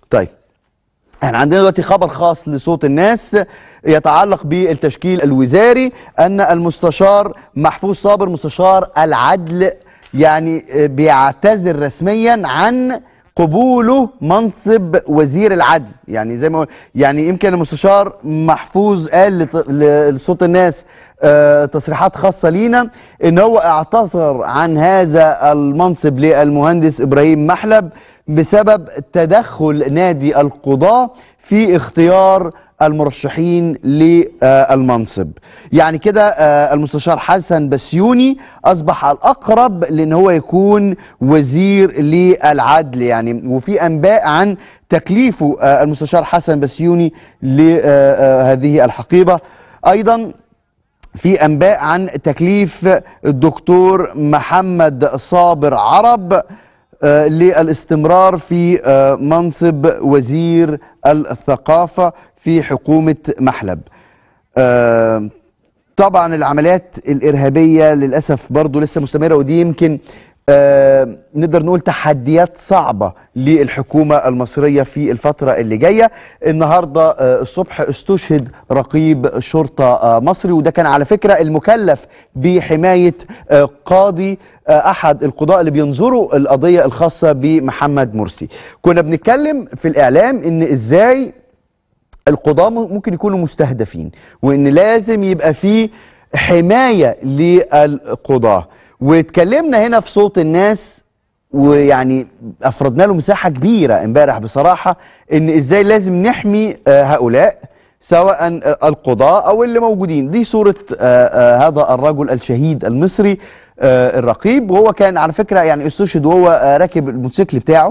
طيب احنا عندنا دلوقتي خبر خاص لصوت الناس يتعلق بالتشكيل الوزاري ان المستشار محفوظ صابر مستشار العدل يعني بيعتذر رسميا عن قبوله منصب وزير العدل يعني زي ما يعني يمكن المستشار محفوظ قال لط- لصوت الناس آه، تصريحات خاصة لينا ان هو اعتذر عن هذا المنصب للمهندس ابراهيم محلب بسبب تدخل نادي القضاة في اختيار المرشحين للمنصب يعني كده آه، المستشار حسن بسيوني اصبح الاقرب لان هو يكون وزير للعدل يعني وفي انباء عن تكليفه آه، المستشار حسن بسيوني لهذه الحقيبه ايضا في انباء عن تكليف الدكتور محمد صابر عرب آه، للاستمرار في آه، منصب وزير الثقافه في حكومه محلب. آه، طبعا العمليات الارهابيه للاسف برضو لسه مستمره ودي يمكن آه نقدر نقول تحديات صعبه للحكومه المصريه في الفتره اللي جايه النهارده آه الصبح استشهد رقيب شرطه آه مصري وده كان على فكره المكلف بحمايه آه قاضي آه احد القضاء اللي بينظروا القضيه الخاصه بمحمد مرسي كنا بنتكلم في الاعلام ان ازاي القضاة ممكن يكونوا مستهدفين وان لازم يبقى في حماية للقضاة واتكلمنا هنا في صوت الناس ويعني افردنا له مساحة كبيرة امبارح بصراحة ان ازاي لازم نحمي آه، هؤلاء سواء القضاة او اللي موجودين دي صورة آه، آه، هذا الرجل الشهيد المصري آه، الرقيب وهو كان على فكرة يعني استشهد وهو آه، راكب الموتوسيكل بتاعه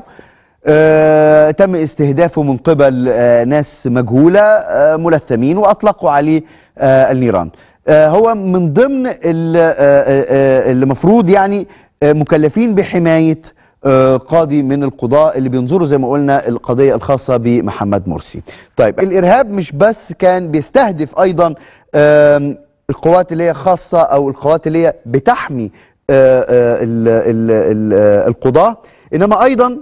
آه، تم استهدافه من قبل آه، ناس مجهولة آه، ملثمين وأطلقوا عليه آه، النيران آه، هو من ضمن ال- آه، آه، آه، اللي مفروض يعني آه، مكلفين بحماية آه، قاضي من القضاء اللي بينظروا زي ما قلنا القضية الخاصة بمحمد مرسي طيب الإرهاب مش بس كان بيستهدف أيضا آم، القوات اللي هي خاصة أو القوات اللي هي بتحمي آه، آه، ال- ال- ال- آه، القضاة إنما أيضا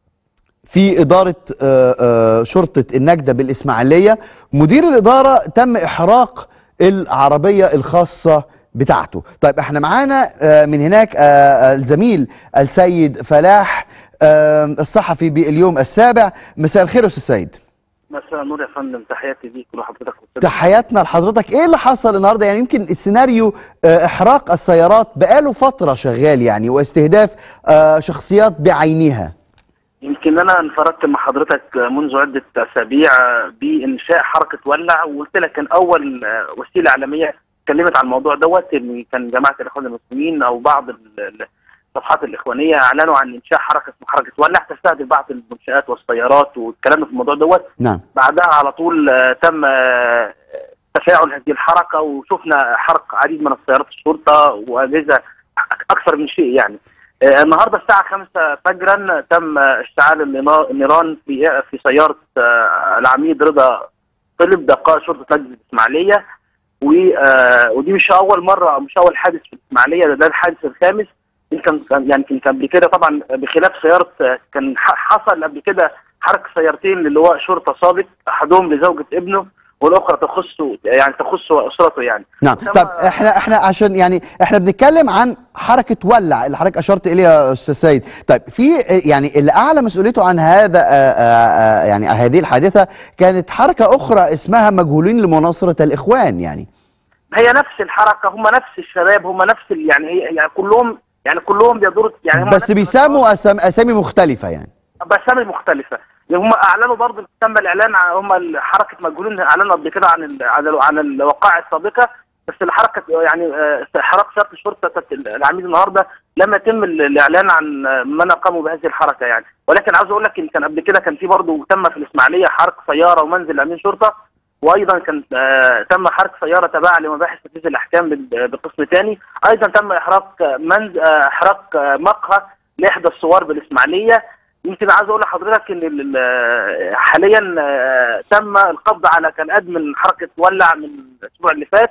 في إدارة آه، آه، شرطة النجدة بالإسماعيلية مدير الإدارة تم إحراق العربية الخاصة بتاعته طيب احنا معانا آه، من هناك آه، الزميل السيد فلاح آه، الصحفي باليوم السابع مساء الخير يا أستاذ سيد مساء النور يا فندم تحياتي ليك ولحضرتك والسادة. تحياتنا لحضرتك ايه اللي حصل النهارده يعني يمكن السيناريو آه، احراق السيارات بقاله فتره شغال يعني واستهداف آه، شخصيات بعينها يمكن انا انفردت مع حضرتك منذ عده اسابيع بانشاء حركه ولع وقلت لك كان اول وسيله اعلاميه اتكلمت عن الموضوع دوت ان كان جماعه الاخوان المسلمين او بعض ال- ال- الصفحات الاخوانيه اعلنوا عن انشاء حركه اسمها حركه ولع تستهدف بعض المنشات والسيارات واتكلمنا في الموضوع دوت نعم بعدها على طول آه، تم آه، تفاعل هذه الحركه وشفنا حرق عديد من السيارات الشرطه واجهزه اكثر من شيء يعني آه، النهارده الساعه 5 فجرا تم آه، اشتعال النيران- النيران في في سياره آه، العميد رضا طلب دقائق شرطه نجد الاسماعيليه و آه، ودي مش اول مره مش اول حادث في الاسماعيليه ده, ده الحادث الخامس يمكن كان يعني كان قبل كده طبعا بخلاف سياره آه، كان ح- حصل قبل كده حرق سيارتين للواء شرطه سابق احدهم لزوجه ابنه والاخرى تخصه يعني تخص اسرته يعني نعم تم- طب احنا احنا عشان يعني احنا بنتكلم عن حركه ولع اللي حضرتك اشرت اليها يا استاذ سيد طيب في آه، يعني اللي اعلى مسؤوليته عن هذا آه، آه، آه، يعني هذه الحادثه كانت حركه اخرى اسمها مجهولين لمناصره الاخوان يعني هي نفس الحركه هم نفس الشباب هم نفس ال- يعني هي يعني كلهم يعني كلهم بيدوروا يعني هم بس نفس بيسموا أسام اسامي مختلفه يعني باسامي مختلفه يعني هم اعلنوا برضه تم الاعلان عن هم ال- حركه مجهولين اعلنوا قبل كده عن ال عن, ال عن الوقائع السابقه بس الحركه يعني آه، حركه شرطه الشرطه بتاعت العميد النهارده لم يتم ال- الاعلان عن آه، من قاموا بهذه الحركه يعني ولكن عاوز اقول لك ان كان قبل كده كان في برضه تم في الاسماعيليه حرق سياره ومنزل امين شرطه وايضا كان آه، تم حرق سياره تابعه لمباحث تنفيذ الاحكام بال- بقسم ثاني ايضا تم احراق آه، منز آه، احراق آه، مقهى لاحدى الصور بالاسماعيليه يمكن عاوز اقول لحضرتك ان ال- ال- حاليا آه، تم القبض على كان ادمن حركه ولع من الاسبوع اللي فات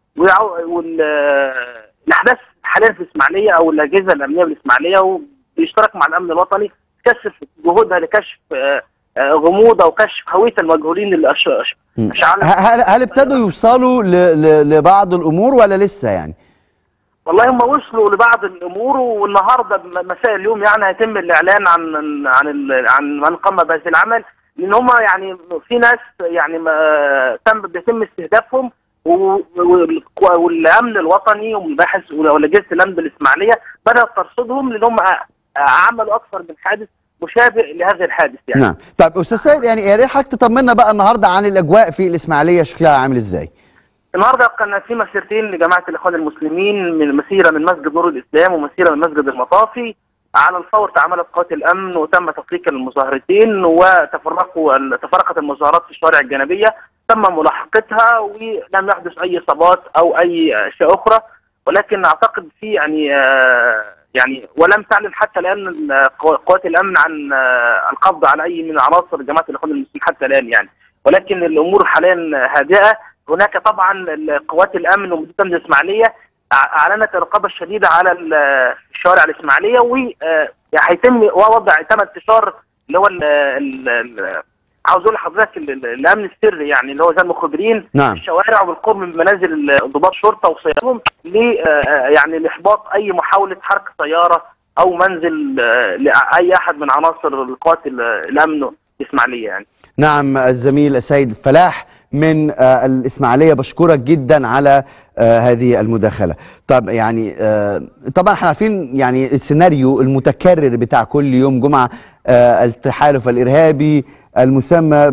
والاحداث حاليا في الاسماعيليه او الاجهزه الامنيه بالاسماعيليه وبيشترك مع الامن الوطني تكثف جهودها لكشف آه، آه، غموض او كشف هويه المجهولين اللي أش- أش- مم. اشعلنا هل هل ابتدوا يوصلوا ل- ل- لبعض الامور ولا لسه يعني والله هم وصلوا لبعض الامور والنهارده م- مساء اليوم يعني هيتم الاعلان عن عن ال- عن من قام بهذا العمل لان هم يعني في ناس يعني ما تم بيتم استهدافهم و- وال- والامن الوطني والباحث ولجنه الامن بالاسماعيليه بدات ترصدهم لان هم ع- عملوا اكثر من حادث مشابه لهذا الحادث يعني نعم طيب استاذ سيد يعني يا ريت حضرتك تطمنا بقى النهارده عن الاجواء في الاسماعيليه شكلها عامل ازاي النهارده كان في مسيرتين لجماعه الاخوان المسلمين من مسيره من مسجد نور الاسلام ومسيره من مسجد المطافي على الفور تعاملت قوات الامن وتم تفريق المظاهرتين وتفرقوا ال- تفرقت المظاهرات في الشوارع الجانبيه تم ملاحقتها ولم يحدث اي اصابات او اي اشياء اخرى ولكن اعتقد في يعني آه، يعني ولم تعلن حتى الان ال- قو- قوات الامن عن آه، القبض على اي من عناصر جماعه الاخوان المسلمين حتى الان يعني ولكن الامور حاليا هادئه هناك طبعا ال- قوات الامن ومديريه الامن الاسماعيليه أع- اعلنت الرقابه الشديده على ال- الشوارع الاسماعيليه وهيتم وضع تم انتشار اللي هو ال- ال- ال- عاوز اقول لحضرتك ال- ال- الامن السري يعني اللي هو زي المخبرين نعم. في الشوارع وبالقرب من منازل ال- ضباط شرطه وصيادهم ل آه، يعني لاحباط اي محاوله حرق سياره او منزل آه، لاي احد من عناصر القوات ال- الامن الاسماعيليه يعني نعم الزميل السيد الفلاح من آه، الإسماعيلية بشكرك جدا على آه، هذه المداخلة طب يعني آه، طبعا احنا عارفين يعني السيناريو المتكرر بتاع كل يوم جمعة آه، التحالف الإرهابي المسمى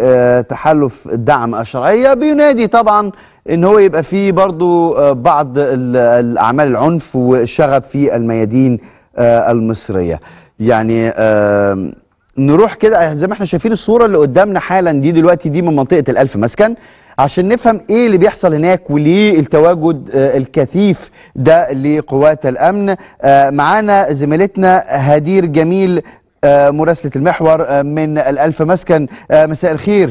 بتحالف الدعم الشرعية بينادي طبعا ان هو يبقى فيه برضو آه، بعض ال- الأعمال العنف والشغب في الميادين آه، المصرية يعني آم، نروح كده زي ما احنا شايفين الصورة اللي قدامنا حالا دي دلوقتي دي من منطقة الألف مسكن عشان نفهم ايه اللي بيحصل هناك وليه التواجد آه، الكثيف ده لقوات الأمن آه، معانا زميلتنا هدير جميل آه، مراسلة المحور آه، من الألف مسكن آه، مساء الخير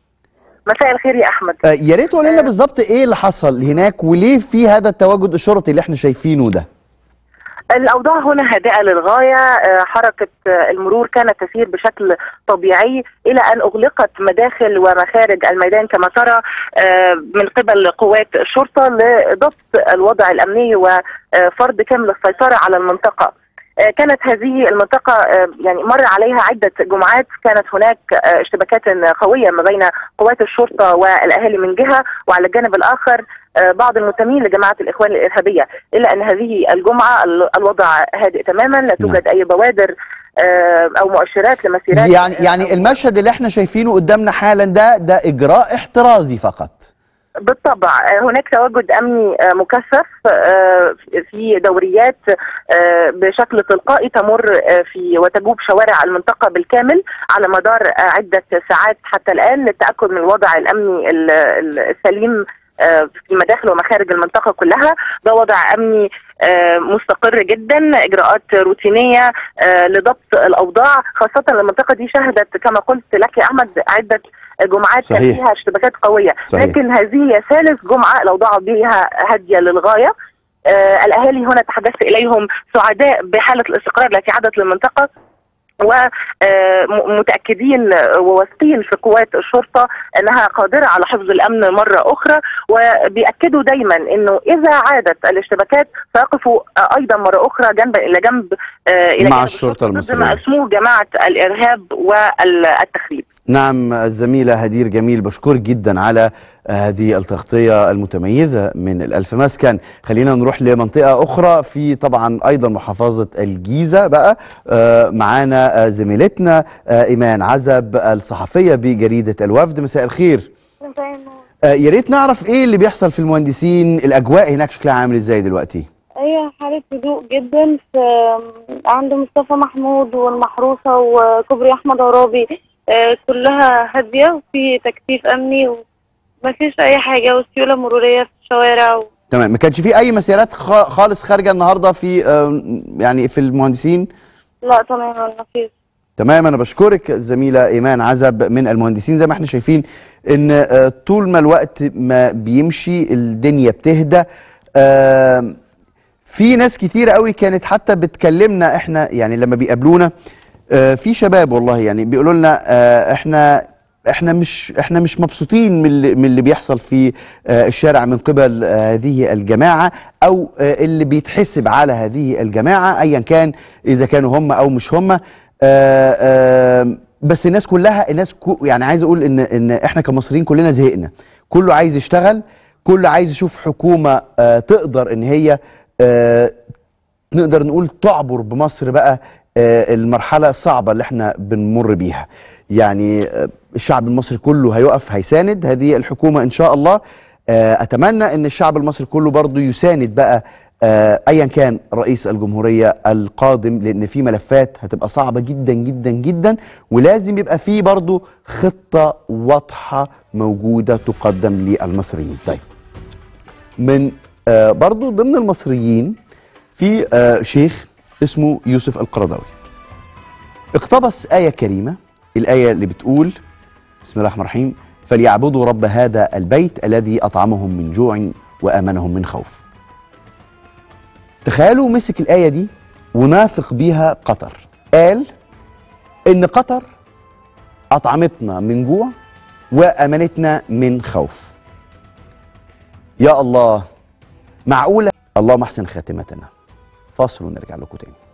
مساء الخير يا احمد آه، يا ريت تقول لنا بالظبط ايه اللي حصل هناك وليه في هذا التواجد الشرطي اللي احنا شايفينه ده الاوضاع هنا هادئه للغايه آه، حركه آه، المرور كانت تسير بشكل طبيعي الى ان اغلقت مداخل ومخارج الميدان كما ترى آه، من قبل قوات الشرطه لضبط الوضع الامني وفرض كامل السيطره على المنطقه آه، كانت هذه المنطقة آه، يعني مر عليها عدة جمعات كانت هناك آه، اشتباكات قوية ما بين قوات الشرطة والأهالي من جهة وعلى الجانب الآخر آه، بعض المنتمين لجماعة الإخوان الإرهابية إلا أن هذه الجمعة ال- الوضع هادئ تماما لا توجد أي بوادر آه، أو مؤشرات لمسيرات يعني آه، يعني أو- المشهد اللي احنا شايفينه قدامنا حالا ده ده إجراء احترازي فقط بالطبع آه، هناك تواجد امني آه، مكثف آه، في دوريات آه، بشكل تلقائي تمر آه، في وتجوب شوارع المنطقه بالكامل على مدار آه، عده ساعات حتى الان للتاكد من الوضع الامني ال- ال- السليم آه، في مداخل ومخارج المنطقه كلها ده وضع امني آه، مستقر جدا اجراءات روتينيه آه، لضبط الاوضاع خاصه المنطقه دي شهدت كما قلت لك يا احمد عده جمعات كان صحيح. فيها اشتباكات قويه صحيح. لكن هذه هي ثالث جمعه الاوضاع بها هاديه للغايه آه الاهالي هنا تحدثت اليهم سعداء بحاله الاستقرار التي عادت للمنطقه ومتاكدين وواثقين في قوات الشرطه انها قادره على حفظ الامن مره اخرى وبياكدوا دايما انه اذا عادت الاشتباكات سيقفوا آه، ايضا مره اخرى جنبا الى جنب آه، الى مع جانب الشرطة ضد المصرية. ما اسموه جماعه الارهاب والتخريب نعم الزميلة هدير جميل بشكرك جدا على هذه التغطية المتميزة من الألف مسكن خلينا نروح لمنطقة أخرى في طبعا أيضا محافظة الجيزة بقى آه، معانا آه، زميلتنا آه، إيمان عزب الصحفية بجريدة الوفد مساء الخير آه، يا ريت نعرف إيه اللي بيحصل في المهندسين الأجواء هناك شكلها عامل إزاي دلوقتي هي حالة هدوء جدا في عند مصطفى محمود والمحروسة وكوبري أحمد عرابي آه، كلها هادية وفي تكثيف أمني ومفيش أي حاجة وسيولة مرورية في الشوارع و... تمام ما كانش في أي مسيرات خ- خالص خارجة النهاردة في آه، يعني في المهندسين لا تماما مفيش تمام انا بشكرك الزميله ايمان عزب من المهندسين زي ما احنا شايفين ان آه، طول ما الوقت ما بيمشي الدنيا بتهدى آم، في ناس كتير قوي كانت حتى بتكلمنا احنا يعني لما بيقابلونا آه، في شباب والله يعني بيقولوا لنا آه، احنا احنا مش احنا مش مبسوطين من اللي, من اللي بيحصل في آه، الشارع من قبل آه، هذه الجماعه او آه، اللي بيتحسب على هذه الجماعه ايا كان اذا كانوا هم او مش هم آه، آه، بس الناس كلها الناس كو يعني عايز اقول ان ان احنا كمصريين كلنا زهقنا كله عايز يشتغل كله عايز يشوف حكومه آه، تقدر ان هي آه، نقدر نقول تعبر بمصر بقى آه، المرحلة الصعبة اللي احنا بنمر بيها يعني آه، الشعب المصري كله هيقف هيساند هذه الحكومة ان شاء الله آه، اتمنى ان الشعب المصري كله برضو يساند بقى آه، ايا كان رئيس الجمهورية القادم لان في ملفات هتبقى صعبة جدا جدا جدا ولازم يبقى في برضو خطة واضحة موجودة تقدم للمصريين طيب من آه، برضو ضمن المصريين في آه، شيخ اسمه يوسف القرضاوي اقتبس آية كريمة الآية اللي بتقول بسم الله الرحمن الرحيم فليعبدوا رب هذا البيت الذي أطعمهم من جوع وآمنهم من خوف تخيلوا مسك الآية دي ونافق بيها قطر قال إن قطر أطعمتنا من جوع وأمنتنا من خوف يا الله معقولة اللهم احسن خاتمتنا فاصل ونرجع لكم تاني